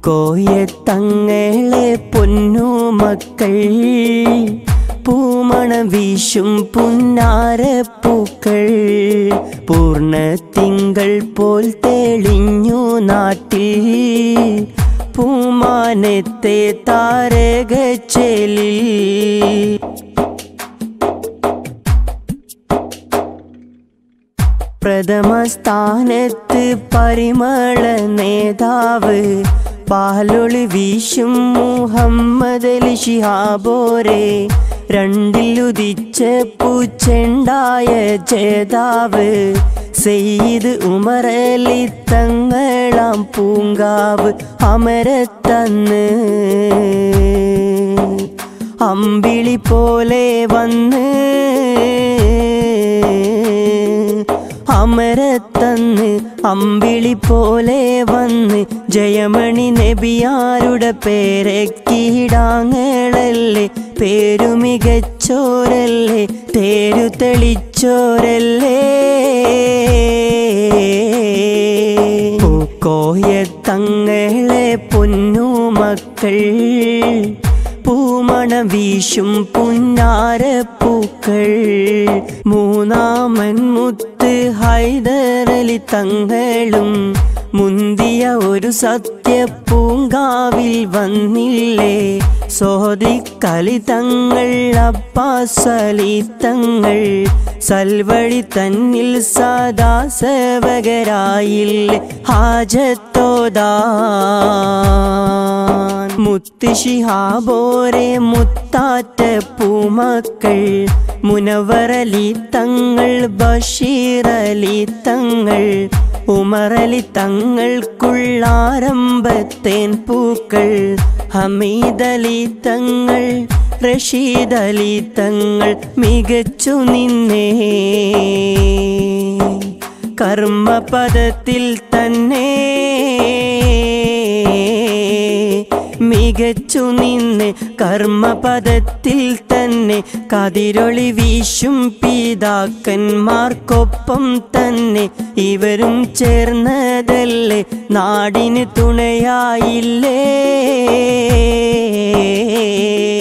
പൂക്കോയത്തങ്ങളെ പൊന്നുമക്കൾ പൂമണം വീശും പുന്നാരപ്പൂക്കൾ പൂർണ്ണ തിങ്കൾ പോൽ തെളിഞ്ഞു നാട്ടിൽ പൂമാനത്തെ താരകച്ചെലിൽ പ്രഥമ സ്ഥാനത്ത് പരിമള നേതാവ് പാലൊളി വീശും മുഹമ്മദ് അലി ശിഹാബോരെ രണ്ടിലുദിച്ച പൂച്ചെണ്ടായ ജേതാവ് സെയ്ത് ഉമറലി തങ്ങളാം പൂങ്കാവ് അമരത്തന്ന് അമ്പിളി പോലെ വന്ന് അമരത്തന്ന് അമ്പിളി പോലെ വന്ന് ജയമണി നബിയാരുടെ പേരെ കീടാങ്ങളല്ലേ പേരുമികച്ചോരല്ലേ തേരു തെളിച്ചോരല്ലേ പൂക്കോയത്തങ്ങളെ പൊന്നുമക്കൾ പൂമണം വീശും പുന്നാരപ്പൂക്കൾ മൂന്നാമൻ മുത്ത് ഹൈദരലി തങ്ങളും മുന്തിയ ഒരു സത്യ പൂങ്കാവിൽ വന്നില്ലേ സോദിക്കലി തങ്ങൾ അപ്പാസലി തങ്ങൾ സൽവഴി തന്നിൽ സദാ സേവകരായില്ലേ ഹാജത്തോദാൻ മുത്തുഷിഹാബോരെ മുത്താറ്റ പൂമക്കൾ മുനവറലി തങ്ങൾ ബഷീറലി തങ്ങൾ ഉമറലി തങ്ങൾക്കുള്ളാരംഭത്തേൻ പൂക്കൾ ഹമീദലി തങ്ങൾ റഷീദലി തങ്ങൾ മികച്ചു നിന്നേ കർമ്മപദത്തിൽ തന്നെ മികച്ചു നിന്ന് കർമ്മപദത്തിൽ തന്നെ കതിരൊളി വീശും പിതാക്കന്മാർക്കൊപ്പം തന്നെ ഇവരും ചേർന്നതല്ലേ നാടിന് തുണയായില്ലേ